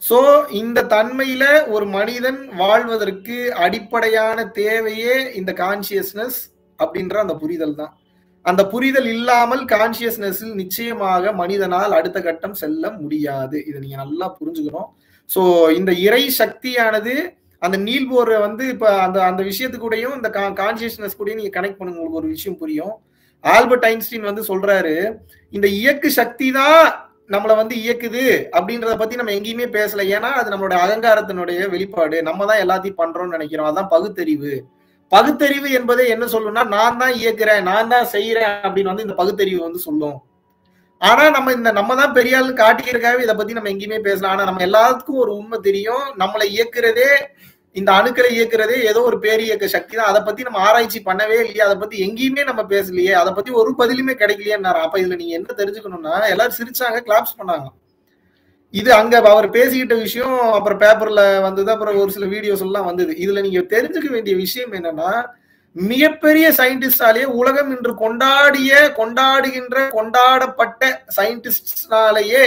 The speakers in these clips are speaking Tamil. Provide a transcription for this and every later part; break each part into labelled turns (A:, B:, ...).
A: சோ இந்த தன்மையில ஒரு மனிதன் வாழ்வதற்கு அடிப்படையான தேவையே இந்த கான்சியஸ்னஸ் அப்படின்ற அந்த புரிதல் தான் அந்த புரிதல் இல்லாமல் கான்சியஸ்னஸில் நிச்சயமாக மனிதனால் அடுத்த கட்டம் செல்ல முடியாது இதை நீங்க நல்லா புரிஞ்சுக்கணும் சோ இந்த இறை சக்தியானது அந்த நீல்போரை வந்து இப்ப அந்த அந்த விஷயத்துக்கூடயும் இந்த கான்சியஸ்னஸ் கூடயும் நீங்க கனெக்ட் பண்ணுங்க உங்களுக்கு ஒரு விஷயம் புரியும் ஆல்பர்ட் ஐன்ஸ்டீன் வந்து சொல்றாரு இந்த இயக்கு சக்தி தான் நம்மளை வந்து இயக்குது அப்படின்றத பத்தி நம்ம எங்கேயுமே பேசல ஏன்னா அது நம்மளோட அகங்காரத்தினுடைய வெளிப்பாடு நம்ம தான் எல்லாத்தையும் பண்றோம்னு நினைக்கிறோம் அதான் பகுத்தறிவு பகுத்தறிவு என்பதை என்ன சொல்லும்னா நான் தான் இயக்குறேன் நான் தான் செய்யறேன் அப்படின்னு வந்து இந்த பகுத்தறிவு வந்து சொல்லும் ஆனா நம்ம இந்த நம்ம தான் பெரிய ஆள் காட்டிக்கிறதுக்காக இதை பத்தி நம்ம எங்கேயுமே பேசலாம் ஆனா நம்ம எல்லாத்துக்கும் ஒரு உண்மை தெரியும் நம்மளை இயக்குறதே இந்த அணுக்களை இயக்குறதே ஏதோ ஒரு பேரியக்க சக்தி தான் அதை பத்தி நம்ம ஆராய்ச்சி பண்ணவே இல்லையே அதை பத்தி எங்கேயுமே நம்ம பேசலையே அதை பத்தி ஒரு பதிலுமே கிடைக்கலையேன்னாரு அப்ப இதுல நீங்க என்ன தெரிஞ்சுக்கணும்னா எல்லாரும் சிரிச்சாங்க கிளாப்ஸ் பண்ணாங்க இது அங்க அவர் பேசிக்கிட்ட விஷயம் அப்புறம் பேப்பர்ல வந்தது அப்புறம் ஒரு சில வீடியோஸ் எல்லாம் வந்தது இதுல நீங்க தெரிஞ்சுக்க வேண்டிய விஷயம் என்னன்னா மிகப்பெரிய சயின்டிஸ்டாலேயே உலகம் இன்று கொண்டாடிய கொண்டாடுகின்ற கொண்டாடப்பட்ட சயின்டிஸ்டாலேயே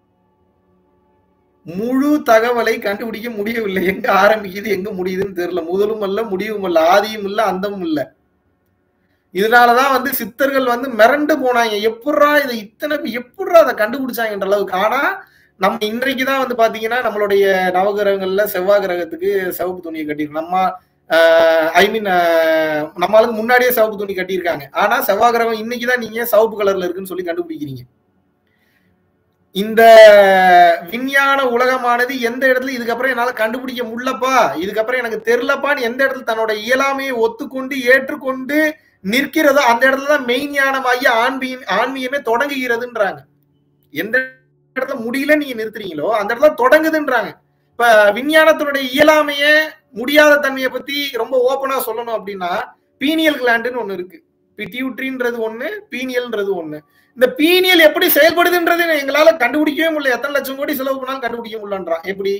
A: முழு தகவலை கண்டுபிடிக்க முடியவில்லை எங்க ஆரம்பிக்குது எங்க முடியுதுன்னு தெரியல முதலும் அல்ல முடிவும் அல்ல ஆதியும் இல்ல அந்தமும் இல்ல இதனாலதான் வந்து சித்தர்கள் வந்து மிரண்டு போனாங்க எப்படா இதை இத்தனை எப்படா அதை கண்டுபிடிச்சாங்கன்ற அளவுக்கு ஆனா நம்ம இன்றைக்குதான் வந்து பாத்தீங்கன்னா நம்மளுடைய நவகிரகங்கள்ல செவ்வாய் கிரகத்துக்கு சிவப்பு துணியை கட்டிருக்கோம் நம்ம ஐ மீன் நம்மளுக்கு முன்னாடியே சிவப்பு துணி கட்டியிருக்காங்க ஆனா செவ்வாய் கிரகம் இன்னைக்குதான் நீங்க சிவப்பு கலர்ல இருக்குன்னு சொல்லி கண்டுபிடிக்கிறீங்க இந்த விஞ்ஞான உலகமானது எந்த இடத்துல இதுக்கப்புறம் என்னால கண்டுபிடிக்க முடியலப்பா இதுக்கப்புறம் எனக்கு தெரிலப்பான்னு எந்த இடத்துல தன்னோட இயலாமையை ஒத்துக்கொண்டு ஏற்றுக்கொண்டு நிற்கிறதோ அந்த இடத்துல தான் மெயின் ஞானமாகி ஆன்மீகம் ஆன்மீகமே தொடங்குகிறதுன்றாங்க எந்த இடத்துல முடியல நீங்க நிறுத்துறீங்களோ அந்த இடத்துல தொடங்குதுன்றாங்க இப்ப விஞ்ஞானத்தினுடைய இயலாமைய முடியாத தன்மையை பத்தி ரொம்ப ஓப்பனா சொல்லணும் அப்படின்னா பீனியல் கிளாண்டுன்னு ஒண்ணு இருக்கு பிட்யூட்ரின்றது ஒண்ணு பீனியல்ன்றது ஒண்ணு இந்த பீனியல் எப்படி செயல்படுதுன்றது எங்களால கண்டுபிடிக்கவே முடியல எத்தனை லட்சம் கோடி செலவு பண்ணாலும் கண்டுபிடிக்க முடியலன்றான் எப்படி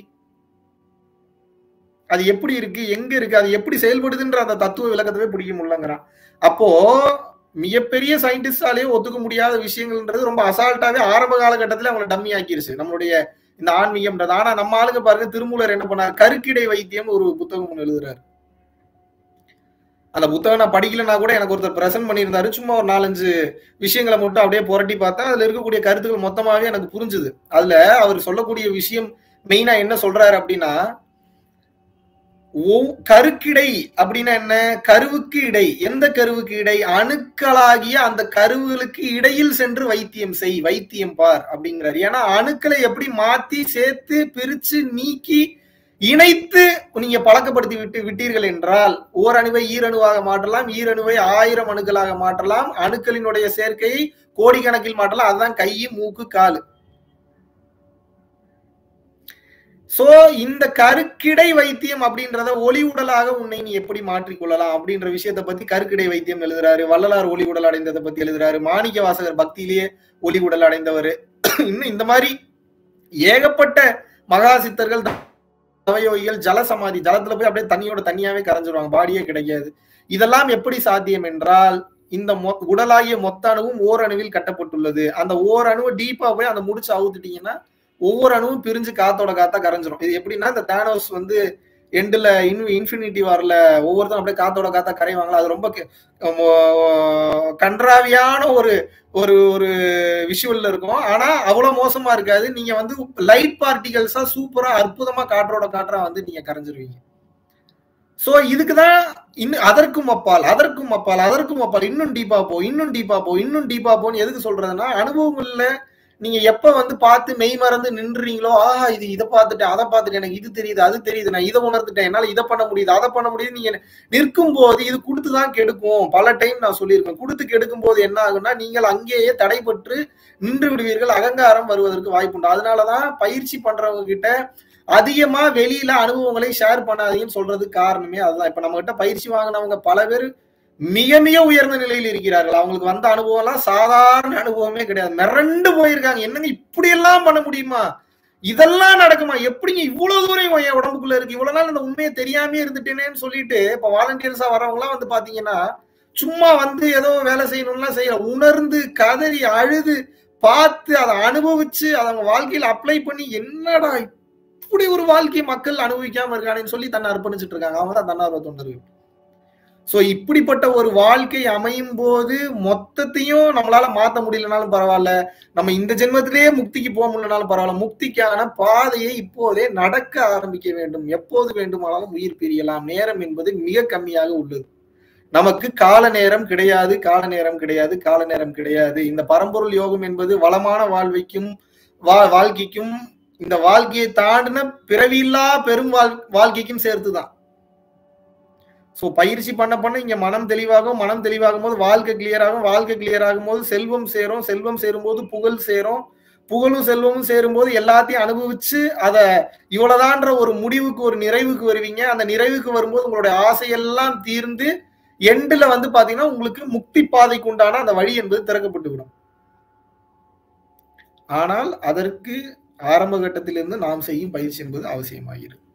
A: அது எப்படி இருக்கு எங்க இருக்கு அது எப்படி செயல்படுதுன்ற அந்த தத்துவ விளக்கத்தவே பிடிக்க முடியலங்கிறான் அப்போ மிகப்பெரிய சயின்டிஸ்டாலேயே ஒத்துக்க முடியாத விஷயங்கள்ன்றது ரொம்ப அசால்ட்டாவே ஆரம்ப காலகட்டத்துல அவங்களை டம்மி ஆக்கிருச்சு நம்மளுடைய இந்த ஆன்மீகம்ன்றது ஆனா நம்ம ஆளுங்க பாருங்க திருமூலர் என்ன பண்ணார் கருக்கிடை வைத்தியம் ஒரு புத்தகம் ஒன்று எழுதுறாரு அந்த புத்தகம் நான் படிக்கலன்னா கூட எனக்கு ஒருத்தர் பிரசன்ட் பண்ணியிருந்தாரு சும்மா ஒரு நாலஞ்சு விஷயங்களை மட்டும் அப்படியே புரட்டி பார்த்தா அதுல இருக்கக்கூடிய கருத்துக்கள் மொத்தமாவே எனக்கு புரிஞ்சுது அதுல அவர் சொல்லக்கூடிய விஷயம் மெயினா என்ன சொல்றாரு அப்படின்னா கருக்கிடை அப்படின்னா என்ன கருவுக்கு இடை எந்த கருவுக்கு இடை அணுக்களாகிய அந்த கருவுகளுக்கு இடையில் சென்று வைத்தியம் செய் வைத்தியம் பார் அப்படிங்கிறாரு ஏன்னா அணுக்களை எப்படி மாத்தி சேர்த்து பிரிச்சு நீக்கி இணைத்து நீங்க பழக்கப்படுத்தி விட்டு விட்டீர்கள் என்றால் ஓரணுவை ஈரணுவாக மாற்றலாம் ஈரணுவை ஆயிரம் அணுக்களாக மாற்றலாம் அணுக்களினுடைய சேர்க்கையை கோடிக்கணக்கில் மாற்றலாம் அதுதான் கை மூக்கு காலு சோ இந்த கருக்கிடை வைத்தியம் அப்படின்றத ஒளி உடலாக உன்னை நீ எப்படி மாற்றிக்கொள்ளலாம் அப்படின்ற விஷயத்த பத்தி கருக்கிடை வைத்தியம் எழுதுறாரு வள்ளலார் ஒளி உடல் அடைந்ததை பத்தி எழுதுறாரு மாணிக்க வாசகர் பக்தியிலேயே ஒளி உடல் அடைந்தவர் இன்னும் இந்த மாதிரி ஏகப்பட்ட மகா சித்தர்கள் தவயோகிகள் ஜல சமாதி ஜலத்துல போய் அப்படியே தண்ணியோட தனியாவே கரைஞ்சிருவாங்க பாடியே கிடைக்காது இதெல்லாம் எப்படி சாத்தியம் என்றால் இந்த உடலாகிய மொத்த அணுவும் ஓரணுவில் கட்டப்பட்டுள்ளது அந்த ஓரணுவை டீப்பா போய் அந்த முடிச்சு அவுத்துட்டீங்கன்னா ஒவ்வொரு அணுவும் பிரிஞ்சு காத்தோட காத்தா கரைஞ்சிரும் இது எப்படின்னா இந்த தேனோஸ் வந்து எண்டுல இன் இன்ஃபினிட்டி வார்ல ஒவ்வொருத்தரும் அப்படியே காத்தோட காத்தா கரைவாங்களா அது ரொம்ப கன்றாவியான ஒரு ஒரு ஒரு விஷுவல்ல இருக்கும் ஆனா அவ்வளவு மோசமா இருக்காது நீங்க வந்து லைட் பார்ட்டிகல்ஸா சூப்பரா அற்புதமா காற்றோட காற்றா வந்து நீங்க கரைஞ்சிருவீங்க சோ இதுக்குதான் இன்னும் அதற்கும் அப்பால் அதற்கும் அப்பால் அதற்கும் அப்பால் இன்னும் டீப்பா போ இன்னும் டீப்பா போ இன்னும் டீப்பா போன்னு எதுக்கு சொல்றதுன்னா அனுபவங்கள்ல நீங்க எப்ப வந்து பார்த்து மெய் மறந்து நின்றுறீங்களோ ஆஹா இது இதை பார்த்துட்டேன் அதை பார்த்துட்டேன் எனக்கு இது தெரியுது அது தெரியுது நான் இதை உணர்ந்துட்டேன் என்னால இதை பண்ண முடியுது அதை பண்ண முடியுது நீங்க நிற்கும் போது இது கொடுத்துதான் கெடுக்கும் பல டைம் நான் சொல்லியிருக்கேன் கொடுத்து கெடுக்கும் போது என்ன ஆகும்னா நீங்கள் அங்கேயே தடைபட்டு நின்று விடுவீர்கள் அகங்காரம் வருவதற்கு வாய்ப்புண்டு அதனாலதான் பயிற்சி பண்றவங்க கிட்ட அதிகமா வெளியில அனுபவங்களை ஷேர் பண்ணாதீங்கன்னு சொல்றதுக்கு காரணமே அதுதான் இப்ப நம்ம கிட்ட பயிற்சி வாங்கினவங்க பல பேர் மிக மிக உயர்ந்த நிலையில் இருக்கிறார்கள் அவங்களுக்கு வந்த அனுபவம் எல்லாம் சாதாரண அனுபவமே கிடையாது மிரண்டு போயிருக்காங்க என்னங்க இப்படி எல்லாம் பண்ண முடியுமா இதெல்லாம் நடக்குமா எப்படிங்க இவ்வளவு தூரம் என் உடம்புக்குள்ள இருக்கு இவ்வளவு நாள் இந்த உண்மையை தெரியாமே இருந்துட்டேனேன்னு சொல்லிட்டு இப்ப வாலண்டியர்ஸா வரவங்க எல்லாம் வந்து பாத்தீங்கன்னா சும்மா வந்து ஏதோ வேலை செய்யணும்லாம் செய்யற உணர்ந்து கதறி அழுது பார்த்து அதை அனுபவிச்சு அதை அவங்க வாழ்க்கையில அப்ளை பண்ணி என்னடா இப்படி ஒரு வாழ்க்கையை மக்கள் அனுபவிக்காம இருக்கானேன்னு சொல்லி தன்னை அர்ப்பணிச்சுட்டு இருக்காங்க அவங்க தான் தன்னார்வ தொண்டர்கள் சோ இப்படிப்பட்ட ஒரு வாழ்க்கை அமையும் போது மொத்தத்தையும் நம்மளால மாத்த முடியலனாலும் பரவாயில்ல நம்ம இந்த ஜென்மத்திலேயே முக்திக்கு போக முடியலனாலும் பரவாயில்ல முக்திக்கான பாதையை இப்போதே நடக்க ஆரம்பிக்க வேண்டும் எப்போது வேண்டுமானாலும் உயிர் பிரியலாம் நேரம் என்பது மிக கம்மியாக உள்ளது நமக்கு கால நேரம் கிடையாது கால நேரம் கிடையாது கால நேரம் கிடையாது இந்த பரம்பொருள் யோகம் என்பது வளமான வாழ்வைக்கும் வா வாழ்க்கைக்கும் இந்த வாழ்க்கையை தாண்டின பிறவியில்லா பெரும் வாழ் வாழ்க்கைக்கும் சேர்த்துதான் சோ பயிற்சி பண்ண பண்ண இங்க மனம் தெளிவாகும் மனம் தெளிவாகும் போது வாழ்க்கை கிளியர் ஆகும் வாழ்க்கை கிளியர் ஆகும் போது செல்வம் சேரும் செல்வம் சேரும் போது புகழ் சேரும் புகழும் செல்வமும் சேரும்போது எல்லாத்தையும் அனுபவிச்சு அத இவ்வளவுதான்ற ஒரு முடிவுக்கு ஒரு நிறைவுக்கு வருவீங்க அந்த நிறைவுக்கு வரும்போது உங்களுடைய ஆசையெல்லாம் தீர்ந்து எண்டுல வந்து பாத்தீங்கன்னா உங்களுக்கு முக்தி பாதைக்கு உண்டான அந்த வழி என்பது திறக்கப்பட்டு விடும் ஆனால் அதற்கு ஆரம்ப கட்டத்திலிருந்து நாம் செய்யும் பயிற்சி என்பது அவசியமாகிறது